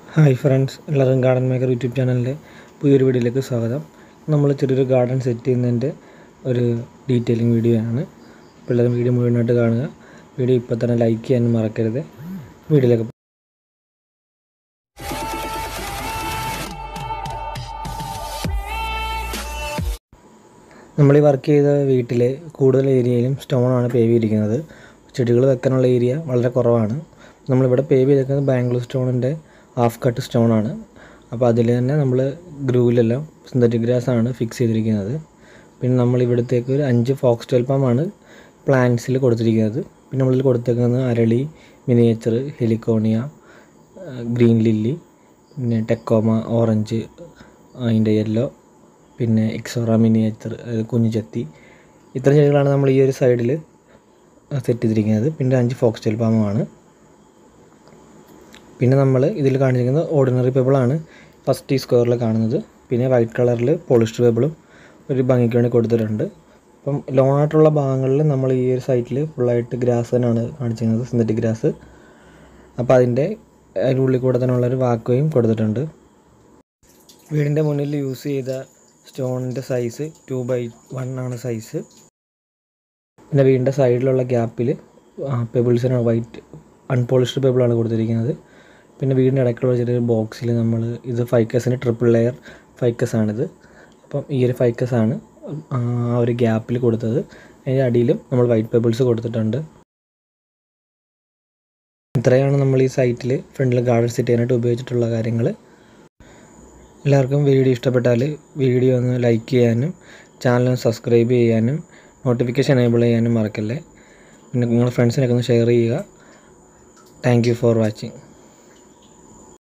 hi friends എല്ലാവർക്കും garden maker YouTube ചാനലിൻ്റെ പുതിയൊരു വീഡിയോയിലേക്ക് സ്വാഗതം നമ്മൾ ചെറിയൊരു ഗാർഡൻ സെറ്റ് ചെയ്യുന്നതിൻ്റെ ഒരു ഡീറ്റെയിലിംഗ് വീഡിയോ ആണ് അപ്പോൾ എല്ലാവരും വീഡിയോ മുഴുവനായിട്ട് കാണുക വീഡിയോ ഇപ്പോൾ തന്നെ ലൈക്ക് ചെയ്യാനും മറക്കരുത് വീഡിയോയിലേക്ക് പോ- നമ്മൾ ഈ വർക്ക് ചെയ്ത വീട്ടിലെ കൂടുതൽ ഏരിയയിലും സ്റ്റോണാണ് പേവ് ചെയ്തിരിക്കുന്നത് ചെടികൾ വെക്കാനുള്ള ഏരിയ വളരെ കുറവാണ് നമ്മളിവിടെ പേവ് ചെയ്തിരിക്കുന്നത് ബാംഗ്ലൂർ സ്റ്റോണിൻ്റെ ഹാഫ് കട്ട് സ്റ്റോണാണ് അപ്പോൾ അതിൽ തന്നെ നമ്മൾ ഗ്രൂവിലെല്ലാം സിന്തറ്റിക് ഗ്രാസ് ആണ് ഫിക്സ് ചെയ്തിരിക്കുന്നത് പിന്നെ നമ്മൾ ഇവിടത്തേക്ക് ഒരു അഞ്ച് ഫോക്സ് ടെൽപ്പാമാണ് പ്ലാന്റ്സിൽ കൊടുത്തിരിക്കുന്നത് പിന്നെ നമ്മളിൽ കൊടുത്തേക്കുന്നത് അരളി മിനിയേച്ചർ ഹെലിക്കോണിയ ഗ്രീൻ ലില്ലി പിന്നെ ടെക്കോമ ഓറഞ്ച് അതിൻ്റെ യെല്ലോ പിന്നെ എക്സോറ മിനിയേച്ചർ കുഞ്ഞു ചെത്തി ഇത്തരം ചെടികളാണ് നമ്മൾ ഈ ഒരു സൈഡിൽ സെറ്റ് ചെയ്തിരിക്കുന്നത് പിന്നെ അഞ്ച് ഫോക്സ് ടെൽ പാമ്പമാണ് പിന്നെ നമ്മൾ ഇതിൽ കാണിച്ചിരിക്കുന്നത് ഓർഡിനറി പേബിളാണ് ഫസ്റ്റ് ഈ സ്ക്വയറിൽ കാണുന്നത് പിന്നെ വൈറ്റ് കളറിൽ പോളിസ്റ്റർ പേബിളും ഒരു ഭംഗിക്ക് വേണ്ടി കൊടുത്തിട്ടുണ്ട് അപ്പം ലോണായിട്ടുള്ള ഭാഗങ്ങളിൽ നമ്മൾ ഈ ഒരു സൈറ്റിൽ ഫുള്ളായിട്ട് ഗ്രാസ് തന്നെയാണ് കാണിച്ചിരിക്കുന്നത് സിന്തറ്റിക് ഗ്രാസ് അപ്പോൾ അതിൻ്റെ അതിൻ്റെ ഉള്ളിൽ കൂടെ തന്നെ ഉള്ളൊരു വാക്കുകയും കൊടുത്തിട്ടുണ്ട് വീടിൻ്റെ മുന്നിൽ യൂസ് ചെയ്ത സ്റ്റോണിൻ്റെ സൈസ് ടു ബൈ വൺ ആണ് സൈസ് പിന്നെ വീടിൻ്റെ സൈഡിലുള്ള ഗ്യാപ്പിൽ പെബിൾസിനാണ് വൈറ്റ് അൺപോളിഷ്ഡ് പെബിളാണ് കൊടുത്തിരിക്കുന്നത് പിന്നെ വീടിൻ്റെ ഇടയ്ക്കുള്ള ചെറിയൊരു ബോക്സിൽ നമ്മൾ ഇത് ഫൈക്കസിൻ്റെ ട്രിപ്പിൾ ലെയർ ഫൈക്കസ് ആണിത് അപ്പം ഈ ഒരു ഫൈക്കസ് ആണ് ആ ഒരു ഗ്യാപ്പിൽ കൊടുത്തത് അതിൻ്റെ അടിയിലും നമ്മൾ വൈറ്റ് പെബിൾസ് കൊടുത്തിട്ടുണ്ട് ഇത്രയാണ് നമ്മൾ ഈ സൈറ്റിൽ ഫ്രണ്ടിൽ ഗാർഡൻ സെറ്റ് ചെയ്യാനായിട്ട് ഉപയോഗിച്ചിട്ടുള്ള കാര്യങ്ങൾ എല്ലാവർക്കും വീഡിയോ ഇഷ്ടപ്പെട്ടാൽ വീഡിയോ ഒന്ന് ലൈക്ക് ചെയ്യാനും ചാനൽ സബ്സ്ക്രൈബ് ചെയ്യാനും നോട്ടിഫിക്കേഷൻ എനേബിൾ ചെയ്യാനും മറക്കല്ലേ പിന്നെ നിങ്ങളുടെ ഫ്രണ്ട്സിനൊക്കെ ഒന്ന് ഷെയർ ചെയ്യുക താങ്ക് യു ഫോർ വാച്ചിങ്